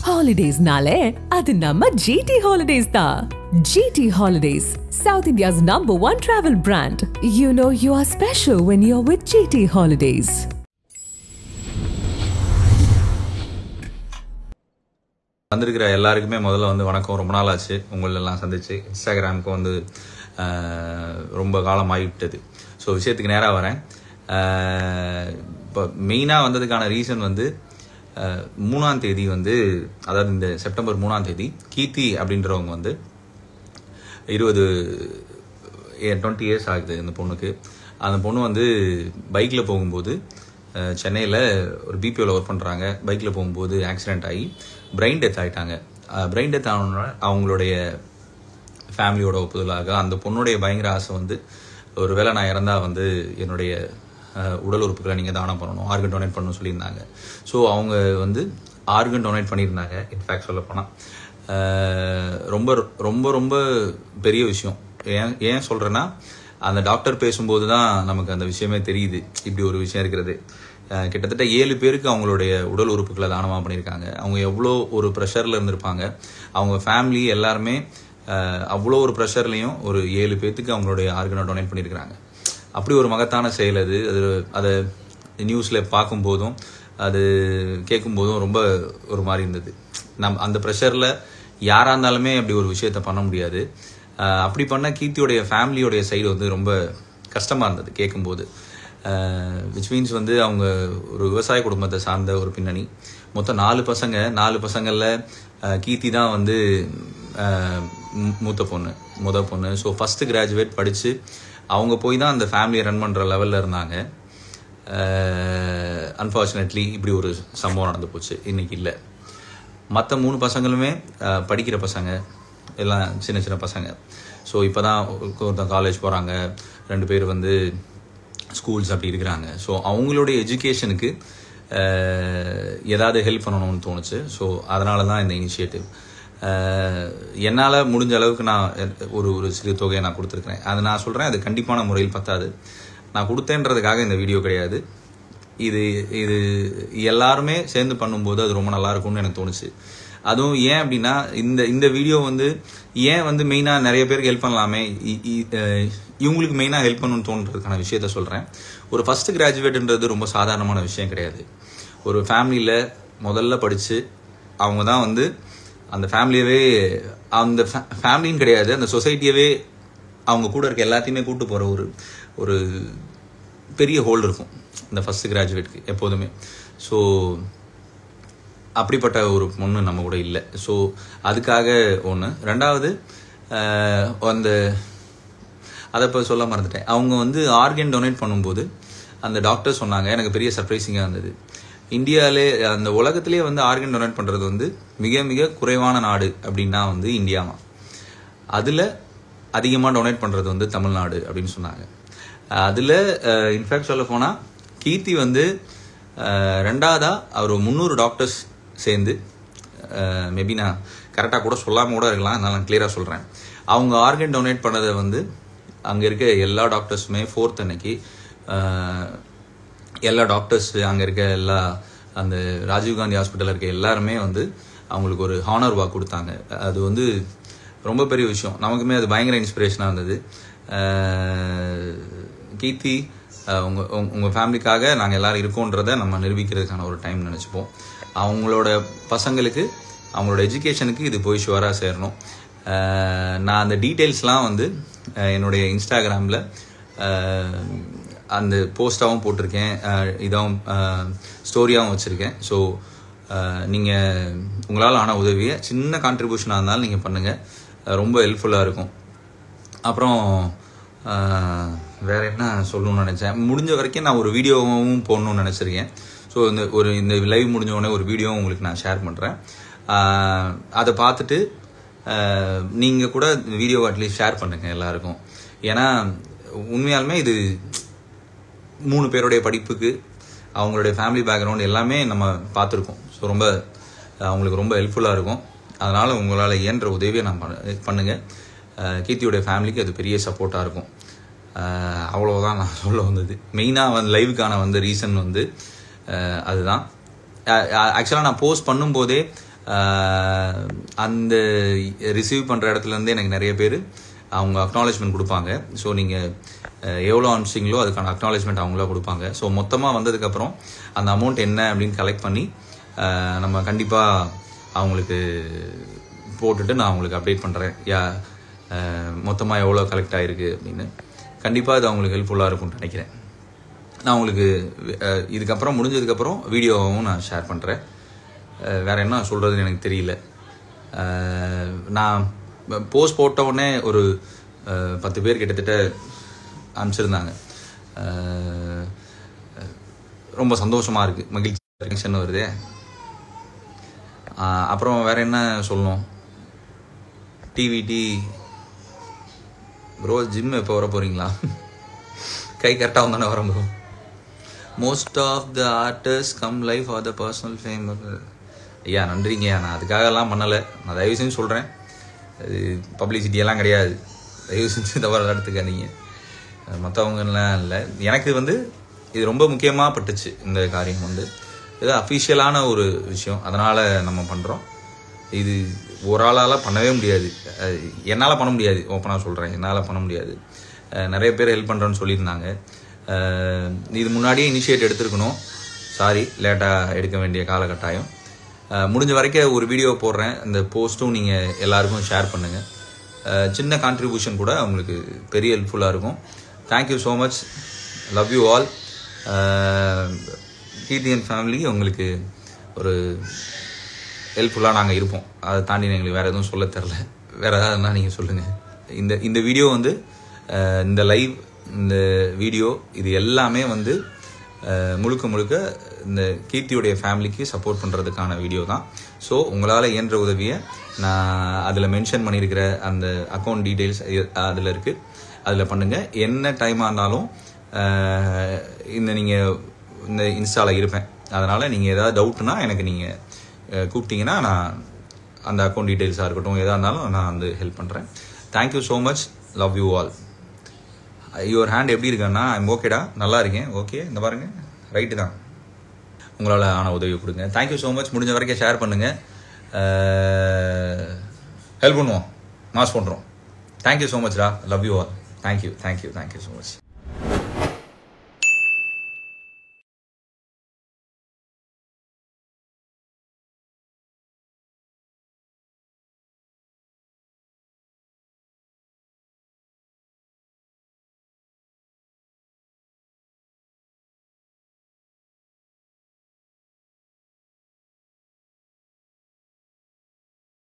ஹாலிடேஸ்னாலே அது நம்ம ஜிடி ஹாலிடேஸ் தான் G D holidays south India's number one travel brand you know you are special when you are with G D holidays வந்திருக்கிற எல்லாருக்குமே முதல்ல வந்து வணக்கம் ரொம்ப நாள் ஆச்சு உங்களெல்லாம் சந்திச்சு இன்ஸ்டாகிராமுக்கு வந்து ஆஹ், ரொம்ப காலம் ஆகிவிட்டது ஸோ விஷயத்துக்கு நேராக வரேன் ஆஹ், இப்போ மெயினாக வந்ததுக்கான ரீசன் வந்து ஆஹ், மூணாம் தேதி வந்து அதாவது இந்த செப்டம்பர் மூணாம் தேதி கீர்த்தி அப்படின்றவங்க வந்து இருபது டுவெண்ட்டி இயர்ஸ் ஆகுது இந்த பொண்ணுக்கு அந்த பொண்ணு வந்து பைக்கில் போகும்போது சென்னையில் ஒரு பிபிஓவில் ஒர்க் பண்ணுறாங்க பைக்கில் போகும்போது ஆக்சிடென்ட் ஆகி பிரெயின் டெத் ஆகிட்டாங்க பிரெயின் டெத் ஆனோட அவங்களுடைய ஃபேமிலியோட ஒப்புதலாக அந்த பொண்ணுடைய பயங்கர ஆசை வந்து ஒருவேளை நான் இறந்தா வந்து என்னுடைய அஹ், உடல் உறுப்புகளை நீங்கள் தானம் பண்ணணும் ஆர்கன் டொனேட் பண்ணணும்னு சொல்லியிருந்தாங்க ஸோ அவங்க வந்து ஆர்கன் டொனேட் பண்ணியிருந்தாங்க இன்ஃபேக்ட் சொல்ல போனால் ரொம்ப ரொம்ப ரொம்ப பெரிய விஷயம் ஏன் ஏன் சொல்கிறேன்னா அந்த டாக்டர் பேசும்போது தான் நமக்கு அந்த விஷயமே தெரியுது இப்படி ஒரு விஷயம் இருக்கிறது அஹ் கிட்டத்தட்ட ஏழு பேருக்கு அவங்களுடைய உடல் உறுப்புகளை தானமாக பண்ணியிருக்காங்க அவங்க எவ்வளோ ஒரு ப்ரெஷரில் இருந்திருப்பாங்க அவங்க ஃபேமிலி எல்லாருமே அஹ் அவ்வளோ ஒரு ப்ரெஷர்லையும் ஒரு ஏழு பேர்த்துக்கு அவங்களுடைய ஆர்கனை டொனேட் பண்ணியிருக்கிறாங்க அப்படி ஒரு மகத்தான செயல் அது அது அதை நியூஸில் பார்க்கும்போதும் அது கேட்கும்போதும் ரொம்ப ஒரு மாதிரி இருந்தது நம் அந்த ப்ரெஷரில் யாராக இருந்தாலுமே அப்படி ஒரு விஷயத்த பண்ண முடியாது அஹ் அப்படி பண்ண கீர்த்தியோடைய ஃபேமிலியோடைய சைடு வந்து ரொம்ப கஷ்டமாக இருந்தது கேட்கும்போது விச் மீன்ஸ் வந்து அவங்க ஒரு விவசாய குடும்பத்தை சார்ந்த ஒரு பின்னணி மொத்தம் நாலு பசங்க நாலு பசங்களில் கீர்த்தி தான் வந்து அஹ், மூ- மூத்த பொண்ணு முத பொண்ணு ஸோ ஃபஸ்ட்டு கிராஜுவேட் படித்து அவங்க போய் தான் அந்த ஃபேமிலியை ரன் பண்ணுற லெவலில் இருந்தாங்க அன்ஃபார்ச்சுனேட்லி இப்படி ஒரு சம்பவம் நடந்து போச்சு இன்னைக்கு இல்லை மற்ற மூணு பசங்களுமே அஹ், படிக்கிற பசங்க எல்லாம் சின்ன சின்ன பசங்க ஸோ இப்போ தான் ஒருத்தன் காலேஜ் போகிறாங்க ரெண்டு பேர் வந்து ஸ்கூல்ஸ் அப்படி இருக்கிறாங்க ஸோ அவங்களுடைய எஜுகேஷனுக்கு ஏதாவது ஹெல்ப் பண்ணணும்னு தோணுச்சு ஸோ அதனால தான் இந்த இனிஷியேட்டிவ் என்னால் முடிஞ்ச அளவுக்கு நான் ஒரு ஒரு சிறு தொகையை நான் கொடுத்துருக்கிறேன் அது நான் சொல்கிறேன் அது கண்டிப்பான முறையில் பத்தாது நான் கொடுத்தேன்றதுக்காக இந்த வீடியோ கிடையாது இது இது எல்லாருமே சேர்ந்து பண்ணும்போது அது ரொம்ப நல்லா இருக்கும்னு எனக்கு தோணுச்சு அதுவும் ஏன் அப்படின்னா இந்த இந்த வீடியோ வந்து ஏன் வந்து மெயினாக நிறைய பேருக்கு ஹெல்ப் பண்ணலாமே இ- இ- அஹ் இவங்களுக்கு மெயினாக ஹெல்ப் பண்ணணும்னு தோன்றதுக்கான விஷயத்த சொல்கிறேன் ஒரு ஃபர்ஸ்ட் கிராஜுவேட்ன்றது ரொம்ப சாதாரணமான விஷயம் கிடையாது ஒரு ஃபேமிலியில் முதல்ல படித்து அவங்க தான் வந்து அந்த ஃபேமிலியவே அந்த ஃபேமிலின்னு கிடையாது அந்த சொசைட்டியவே அவங்க கூட இருக்க எல்லாத்தையுமே கூட்டு போகிற ஒரு ஒரு பெரிய ஹோல் இருக்கும் இந்த ஃபர்ஸ்ட் கிராஜுவேட்க்கு எப்போதுமே ஸோ அப்படிப்பட்ட ஒரு பொண்ணு நம்ம கூட இல்லை ஸோ அதுக்காக ஒன்று ரெண்டாவது ஆஹ், அந்த அதை இப்போ சொல்ல மறந்துட்டேன் அவங்க வந்து ஆர்கன் டொனேட் பண்ணும்போது அந்த டாக்டர் சொன்னாங்க எனக்கு பெரிய சர்ப்ரைசிங்காக இருந்தது இந்தியாவிலே அந்த உலகத்திலே வந்து ஆர்கன் டொனேட் பண்ணுறது வந்து மிக மிக குறைவான நாடு அப்படின்னா வந்து இந்தியாவா அதில் அதிகமாக டொனேட் பண்ணுறது வந்து தமிழ்நாடு அப்படின்னு சொன்னாங்க அதில் இன்ஃபேக்ட் சொல்ல போனால் கீர்த்தி வந்து அஹ், ரெண்டாவதா அவர் முந்நூறு டாக்டர்ஸ் சேர்ந்து மேபி நான் கரெக்டாக கூட சொல்லாமல் கூட இருக்கலாம் அதனால நான் கிளியராக சொல்கிறேன் அவங்க ஆர்கன் டொனேட் பண்ணதை வந்து அங்கே இருக்க எல்லா டாக்டர்ஸுமே ஃபோர்த் அன்னைக்கு அஹ், எல்லா டாக்டர்ஸ் அங்கே இருக்க எல்லா அந்த ராஜீவ்காந்தி ஹாஸ்பிட்டலில் இருக்க எல்லாருமே வந்து அவங்களுக்கு ஒரு ஹானர் வாக் கொடுத்தாங்க அது வந்து ரொம்ப பெரிய விஷயம் நமக்குமே அது பயங்கர இன்ஸ்பிரேஷனாக இருந்தது அஹ் கீர்த்தி அஹ் உங்க உங்க- உங்க ஃபேமிலிக்காக நாங்கள் எல்லாரும் இருக்கோன்றதை நம்ம நிரூபிக்கிறதுக்கான ஒரு டைம் நினச்சிப்போம் அவங்களோட பசங்களுக்கு அவங்களோட எஜுகேஷனுக்கு இது போய் ஷுவராக சேரணும் அஹ் நான் அந்த டீட்டெயில்ஸ்லாம் வந்து அஹ் என்னுடைய இன்ஸ்டாகிராமில் அந்த போஸ்டாகவும் போட்டிருக்கேன் அஹ் இதாகவும் ஸ்டோரியாகவும் வச்சுருக்கேன் ஸோ நீங்கள் உங்களால் ஆன உதவியை சின்ன கான்ட்ரிபியூஷனாக இருந்தாலும் நீங்கள் பண்ணுங்கள் ரொம்ப ஹெல்ப்ஃபுல்லாக இருக்கும் அப்புறம் ஆஹ், வேற என்ன சொல்லணும்னு நினச்சேன் முடிஞ்ச வரைக்கும் நான் ஒரு வீடியோவும் போடணும்னு நினச்சிருக்கேன் ஸோ இந்த ஒரு இந்த லைவ் முடிஞ்ச உடனே ஒரு வீடியோவும் உங்களுக்கு நான் ஷேர் பண்ணுறேன் அதை பார்த்துட்டு நீங்கள் கூட இந்த வீடியோவை அட்லீஸ்ட் ஷேர் பண்ணுங்கள் எல்லாருக்கும் ஏன்னா உண்மையாலுமே இது மூணு பேருடைய படிப்புக்கு அவங்களுடைய ஃபேமிலி பேக்ரவுண்ட் எல்லாமே நம்ம பார்த்துருக்கோம் ஸோ ரொம்ப அவங்களுக்கு ரொம்ப ஹெல்ப்ஃபுல்லாக இருக்கும் அதனால் உங்களால் இயன்ற உதவியை நான் பண்ண பண்ணுங்கள் கீர்த்தியோடைய ஃபேமிலிக்கு அது பெரிய சப்போர்ட்டாக இருக்கும் அஹ் அவ்வளவுதான் நான் சொல்ல வந்தது மெயினாக வந்து லைவுக்கான வந்து ரீசன் வந்து அஹ் அதுதான் ஆக்சுவலாக நான் போஸ்ட் பண்ணும்போதே ஆஹ் அந்த ரிசீவ் பண்ணுற இடத்துலேருந்து எனக்கு நிறைய பேர் அவங்க அக்னாலேஜ்மெண்ட் கொடுப்பாங்க ஸோ நீங்கள் எவ்வளோ அனுப்பிச்சிங்களோ அதுக்கான அக்னாலேஜ்மெண்ட் அவங்களா கொடுப்பாங்க ஸோ மொத்தமாக வந்ததுக்கப்புறம் அந்த அமௌண்ட் என்ன அப்படின்னு கலெக்ட் பண்ணி ஆஹ் நம்ம கண்டிப்பாக அவங்களுக்கு போட்டுட்டு நான் அவங்களுக்கு அப்டேட் பண்ணுறேன் யா மொத்தமாக எவ்வளோ கலெக்ட் ஆகிருக்கு அப்படின்னு கண்டிப்பாக அது அவங்களுக்கு ஹெல்ப்ஃபுல்லாக இருக்கும்னு நினைக்கிறேன் நான் உங்களுக்கு அஹ், இதுக்கப்புறம் முடிஞ்சதுக்கப்புறம் வீடியோவும் நான் ஷேர் பண்ணுறேன் வேற என்ன சொல்கிறதுன்னு எனக்கு தெரியல அஹ், நான் போஸ்ட் போட்ட உடனே ஒரு அஹ், பத்து பேர் கிட்டத்தட்ட அனுப்பிச்சிருந்தாங்க அஹ், ரொம்ப சந்தோஷமாக இருக்குது மகிழ்ச்சி டென்ஷன் வருதே அஹ், அப்புறம் வேற என்ன சொல்லணும் டிவிடி ப்ரோ ஜிம் எப்போ வர போகிறீங்களா கை கரெக்டாக வந்தானே வரோம் bro most of the artist come life are the personal fame ஐயா நன்றிங்கய்யா நான் அதுக்காகலாம் பண்ணலை நான் தயவு செஞ்சு சொல்கிறேன் அது publicity எல்லாம் கிடையாது தயவு செஞ்சு தவறு எடுத்துக்காதீங்க மற்றவங்கலாம் இல்லை எனக்கு வந்து இது ரொம்ப முக்கியமாக பட்டுச்சு இந்த காரியம் வந்து இது அஃபிஷியலான ஒரு விஷயம் அதனால் நம்ம பண்ணுறோம் இது ஒரு ஆளால் பண்ணவே முடியாது என்னால் பண்ண முடியாது ஓப்பனாக சொல்கிறேன் என்னால் பண்ண முடியாது அஹ் நிறைய பேர் ஹெல்ப் பண்ணுறேன்னு சொல்லியிருந்தாங்க அஹ் இது முன்னாடியே இனிஷியேட் எடுத்திருக்கணும் சாரி லேட்டாக எடுக்க வேண்டிய காலகட்டாயம் அஹ் முடிஞ்ச வரைக்கும் ஒரு வீடியோ போடுறேன் அந்த போஸ்ட்டும் நீங்கள் எல்லாருக்கும் ஷேர் பண்ணுங்கள் சின்ன கான்ட்ரிபியூஷன் கூட உங்களுக்கு பெரிய ஹெல்ப்ஃபுல்லாக இருக்கும் thank you so much love you all Keerthian family உங்களுக்கு ஒரு ஹெல்ப்ஃபுல்லாக நாங்கள் இருப்போம் அதை தாண்டி எங்களுக்கு வேறு எதுவும் சொல்ல தெரில வேறு ஏதாவதுனா நீங்கள் சொல்லுங்கள் இந்த இந்த வீடியோ வந்து அஹ், இந்த லைவ் இந்த வீடியோ இது எல்லாமே வந்து அஹ், முழுக்க முழுக்க இந்த கீர்த்தியுடைய ஃபேமிலிக்கு சப்போர்ட் பண்ணுறதுக்கான வீடியோ தான் ஸோ உங்களால் இயன்ற உதவியை நான் அதில் மென்ஷன் பண்ணியிருக்கிற அந்த அக்கௌண்ட் டீட்டெயில்ஸ் அதில் இருக்குது அதில் பண்ணுங்கள் என்ன டைமாக இருந்தாலும் அஹ், இந்த நீங்கள் இந்த இன்ஸ்டாவில் இருப்பேன் அதனால் நீங்கள் ஏதாவது டவுட்னா எனக்கு நீங்கள் கூப்பிட்டீங்கன்னா நான் அந்த அக்கௌண்ட் டீட்டெயில்ஸாக இருக்கட்டும் எதாக இருந்தாலும் நான் வந்து ஹெல்ப் பண்ணுறேன் thank you so much love you all your hand எப்படி இருக்கேன்னா ஐம் ஓகேடா நல்லா இருக்கேன் ஓகே இந்த பாருங்க ரைட்டு தான் உங்களால் ஆன உதவி கொடுங்க தேங்க்யூ ஸோ மச் முடிஞ்ச வரைக்கும் ஷேர் பண்ணுங்கள் ஹெல்ப் பண்ணுவோம் மாஸ் பண்ணுறோம் தேங்க்யூ ஸோ மச்டா love you all thank you thank you thank you so much